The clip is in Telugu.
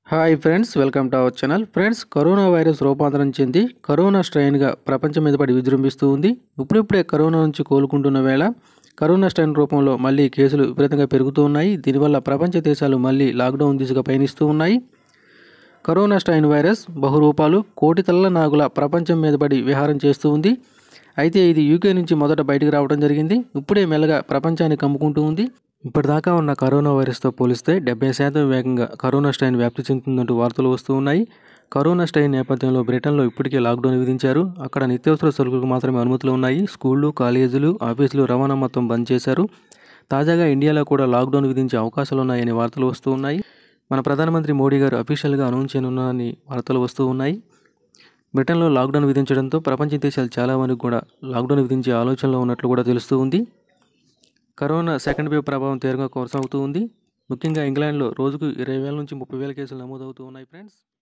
hi friends welcome to our channel friends corona virus రూపాంతరం చెంది కరోనా స్ట్రెయిన్గా ప్రపంచం మీద పడి విజృంభిస్తూ ఉంది ఇప్పుడిప్పుడే కరోనా నుంచి కోలుకుంటున్న వేళ కరోనా స్ట్రెయిన్ రూపంలో మళ్ళీ కేసులు విపరీతంగా పెరుగుతూ ఉన్నాయి దీనివల్ల ప్రపంచ దేశాలు మళ్ళీ లాక్డౌన్ దిశగా పయనిస్తూ ఉన్నాయి కరోనా స్ట్రెయిన్ వైరస్ బహురూపాలు కోటి తల్ల నాగుల ప్రపంచం మీద పడి విహారం చేస్తూ ఉంది అయితే ఇది యూకే నుంచి మొదట బయటకు రావడం జరిగింది ఇప్పుడే మెల్లగా ప్రపంచాన్ని కమ్ముకుంటూ ఉంది ఇప్పటిదాకా ఉన్న కరోనా వైరస్తో పోలిస్తే డెబ్బై శాతం వేగంగా కరోనా స్ట్రెయిన్ వ్యాప్తి చెందుతుందంటూ వార్తలు వస్తూ ఉన్నాయి కరోనా స్ట్రెయిన్ నేపథ్యంలో బ్రిటన్లో ఇప్పటికే లాక్డౌన్ విధించారు అక్కడ నిత్యావసర సరుకులకు మాత్రమే అనుమతులు ఉన్నాయి స్కూళ్ళు కాలేజీలు ఆఫీసులు రవాణా మొత్తం బంద్ చేశారు తాజాగా ఇండియాలో కూడా లాక్డౌన్ విధించే అవకాశాలు ఉన్నాయని వార్తలు వస్తూ ఉన్నాయి మన ప్రధానమంత్రి మోడీ గారు అఫీషియల్గా అనౌన్స్ చేయనున్నారని వార్తలు వస్తూ ఉన్నాయి బ్రిటన్లో లాక్డౌన్ విధించడంతో ప్రపంచ దేశాలు చాలా మందికి కూడా లాక్డౌన్ విధించే ఆలోచనలో ఉన్నట్లు కూడా తెలుస్తూ ఉంది కరోనా సెకండ్ వేవ్ ప్రభావం తీవ్రంగా కొనసాగుతూ ఉంది ముఖ్యంగా ఇంగ్లాండ్లో రోజుకు ఇరవై వేల నుంచి ముప్పై వేల కేసులు నమోదవుతూ ఉన్నాయి ఫ్రెండ్స్